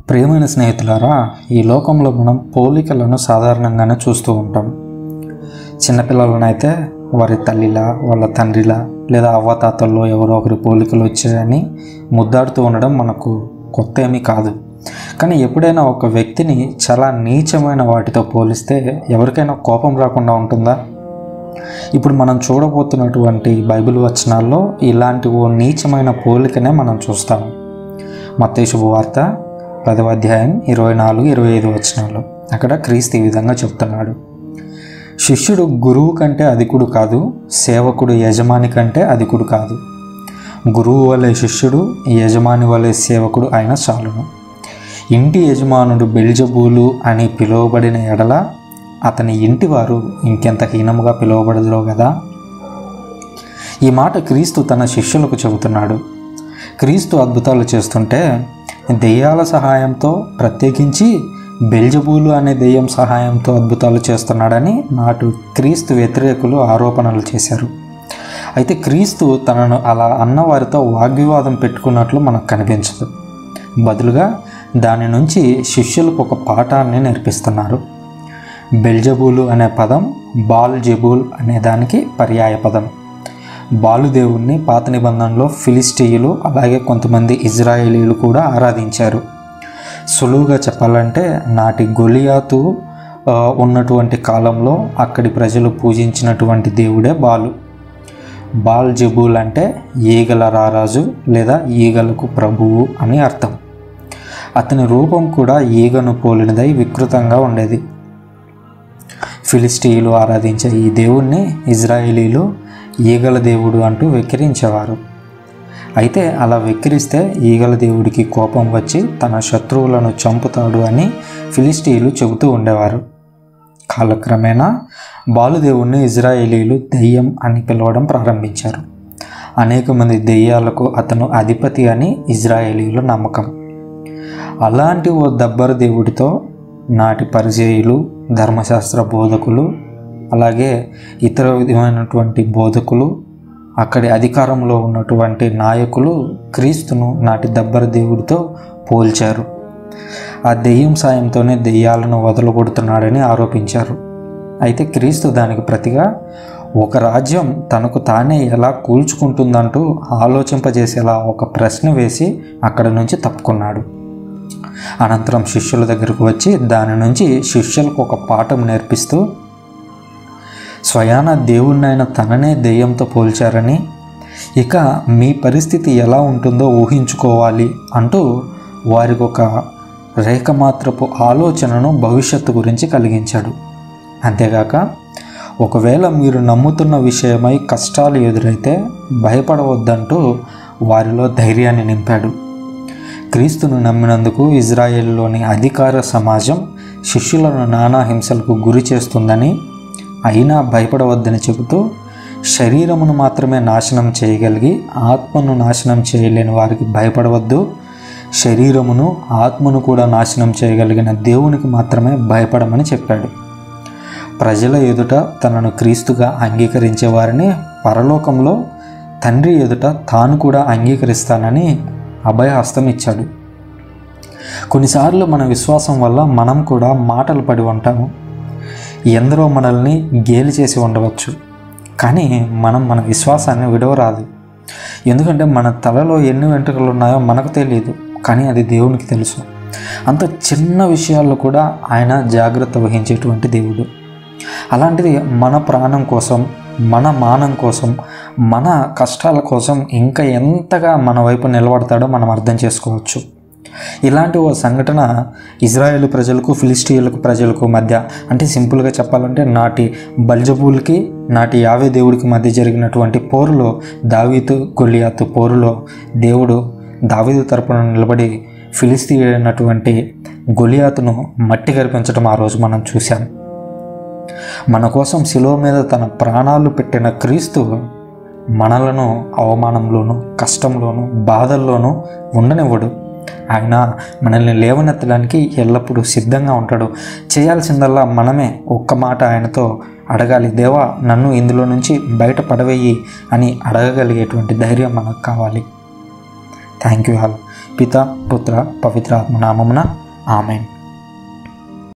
ప్రియమైన స్నేహితులారా ఈ లోకంలో మనం పోలికలను సాధారణంగానే చూస్తూ ఉంటాం చిన్నపిల్లలనైతే వారి తల్లిలా వాళ్ళ తండ్రిలా లేదా అవ్వతాతల్లో ఎవరో ఒకరి పోలికలు వచ్చాయని ముద్దాడుతూ ఉండడం మనకు కొత్త ఏమీ కాదు కానీ ఎప్పుడైనా ఒక వ్యక్తిని చాలా నీచమైన వాటితో పోలిస్తే ఎవరికైనా కోపం రాకుండా ఉంటుందా ఇప్పుడు మనం చూడబోతున్నటువంటి బైబిల్ వచనాల్లో ఇలాంటి ఓ నీచమైన పోలికనే మనం చూస్తాం మత్తయి శుభవార్త పదవ అధ్యాయం ఇరవై నాలుగు ఇరవై ఐదు వచనాలు అక్కడ క్రీస్తు ఈ విధంగా చెప్తున్నాడు శిష్యుడు గురువు కంటే అధికుడు కాదు సేవకుడు యజమాని కంటే అధికుడు కాదు గురువు వలె శిష్యుడు యజమాని వలె సేవకుడు అయిన చాలును ఇంటి యజమానుడు బెల్జబూలు అని పిలువబడిన ఎడల అతని ఇంటి వారు ఇంకెంత హీనముగా పిలువబడదురో కదా ఈ మాట క్రీస్తు తన శిష్యులకు చెబుతున్నాడు క్రీస్తు అద్భుతాలు చేస్తుంటే దెయ్యాల సహాయంతో ప్రత్యేకించి బెల్జబూలు అనే దెయ్యం సహాయంతో అద్భుతాలు చేస్తున్నాడని నాటు క్రీస్తు వ్యతిరేకులు ఆరోపణలు చేశారు అయితే క్రీస్తు తనను అలా అన్నవారితో వాగ్వివాదం పెట్టుకున్నట్లు మనకు కనిపించదు బదులుగా దాని నుంచి శిష్యులకు ఒక పాఠాన్ని నేర్పిస్తున్నారు బెల్జబూలు అనే పదం బాల్ జబూల్ అనే దానికి పర్యాయ పదం బాలుదేవుణ్ణి పాత నిబంధనలో ఫిలిస్టీయులు అలాగే కొంతమంది ఇజ్రాయేలీలు కూడా ఆరాధించారు సులువుగా చెప్పాలంటే నాటి గొలియాతు ఆ, ఉన్నటువంటి కాలంలో అక్కడి ప్రజలు పూజించినటువంటి దేవుడే బాలు బాల్ జబూల్ అంటే ఈగల రారాజు లేదా ఈగలకు ప్రభువు అని అర్థం అతని రూపం కూడా ఈగను పోలినదై వికృతంగా ఉండేది ఫిలిస్టీయులు ఆరాధించే ఈ దేవుణ్ణి ఇజ్రాయేలీలు ఈగల దేవుడు అంటూ వెక్కిరించేవారు అయితే అలా వెక్కిరిస్తే ఈగల దేవుడికి కోపం వచ్చి తన శత్రువులను చంపుతాడు అని ఫిలిస్టీయులు చెబుతూ ఉండేవారు కాలక్రమేణా బాలుదేవుణ్ణి ఇజ్రాయేలీలు దెయ్యం అని పిలవడం ప్రారంభించారు అనేక మంది దెయ్యాలకు అతను అధిపతి అని ఇజ్రాయేలీలు నమ్మకం అలాంటి ఓ దబ్బర దేవుడితో నాటి పరిచయులు ధర్మశాస్త్ర బోధకులు అలాగే ఇతర విధమైనటువంటి బోధకులు అక్కడి అధికారంలో ఉన్నటువంటి నాయకులు క్రీస్తును నాటి దబ్బర దేవుడితో పోల్చారు ఆ దెయ్యం సాయంతోనే దెయ్యాలను వదలగొడుతున్నాడని ఆరోపించారు అయితే క్రీస్తు దానికి ప్రతిగా ఒక రాజ్యం తనకు తానే ఎలా కూల్చుకుంటుందంటూ ఆలోచింపజేసేలా ఒక ప్రశ్న వేసి అక్కడ నుంచి తప్పుకున్నాడు అనంతరం శిష్యుల దగ్గరకు వచ్చి దాని నుంచి శిష్యులకు ఒక పాఠం నేర్పిస్తూ స్వయాన దేవుణ్ణైన తననే దెయ్యంతో పోల్చారని ఇక మీ పరిస్థితి ఎలా ఉంటుందో ఊహించుకోవాలి అంటూ వారికి ఒక రేఖమాత్రపు ఆలోచనను భవిష్యత్తు గురించి కలిగించాడు అంతేగాక ఒకవేళ మీరు నమ్ముతున్న విషయమై కష్టాలు ఎదురైతే భయపడవద్దంటూ వారిలో ధైర్యాన్ని నింపాడు క్రీస్తును నమ్మినందుకు ఇజ్రాయెల్లోని అధికార సమాజం శిష్యులను నానా హింసలకు గురి చేస్తుందని అయినా భయపడవద్దని చెబుతూ శరీరమును మాత్రమే నాశనం చేయగలిగి ఆత్మను నాశనం చేయలేని వారికి భయపడవద్దు శరీరమును ఆత్మను కూడా నాశనం చేయగలిగిన దేవునికి మాత్రమే భయపడమని చెప్పాడు ప్రజల ఎదుట తనను క్రీస్తుగా అంగీకరించే వారిని పరలోకంలో తండ్రి ఎదుట తాను కూడా అంగీకరిస్తానని అభయహస్తం ఇచ్చాడు కొన్నిసార్లు మన విశ్వాసం వల్ల మనం కూడా మాటలు పడి ఉంటాము ఎందరో మనల్ని గేలి చేసి ఉండవచ్చు కానీ మనం మన విశ్వాసాన్ని విడవరాదు ఎందుకంటే మన తలలో ఎన్ని వెంట్రుకలు ఉన్నాయో మనకు తెలియదు కానీ అది దేవునికి తెలుసు అంత చిన్న విషయాల్లో కూడా ఆయన జాగ్రత్త వహించేటువంటి దేవుడు అలాంటిది మన ప్రాణం కోసం మన మానం కోసం మన కష్టాల కోసం ఇంకా ఎంతగా మన వైపు నిలబడతాడో మనం అర్థం చేసుకోవచ్చు ఇలాంటి ఓ సంఘటన ఇజ్రాయేల్ ప్రజలకు ఫిలిస్టీయులకు ప్రజలకు మధ్య అంటే సింపుల్గా చెప్పాలంటే నాటి బల్జబూల్కి నాటి యావే దేవుడికి మధ్య జరిగినటువంటి పోరులో దావీతు గొలియాతు పోరులో దేవుడు దావీదు తరపున నిలబడి ఫిలిస్తీయుడైనటువంటి గొలియాతును మట్టి కరిపించడం ఆ రోజు మనం చూసాం మన కోసం శిలువ మీద తన ప్రాణాలు పెట్టిన క్రీస్తు మనలను అవమానంలోనూ కష్టంలోనూ బాధల్లోనూ ఉండనివ్వడు ఆయన మనల్ని లేవనెత్తడానికి ఎల్లప్పుడూ సిద్ధంగా ఉంటాడు చేయాల్సిందల్లా మనమే ఒక్క మాట ఆయనతో అడగాలి దేవా నన్ను ఇందులో నుంచి బయట పడవేయి అని అడగగలిగేటువంటి ధైర్యం మనకు కావాలి థ్యాంక్ యూ ఆల్ పిత పుత్ర పవిత్ర ఆత్మ నామమున ఆమెన్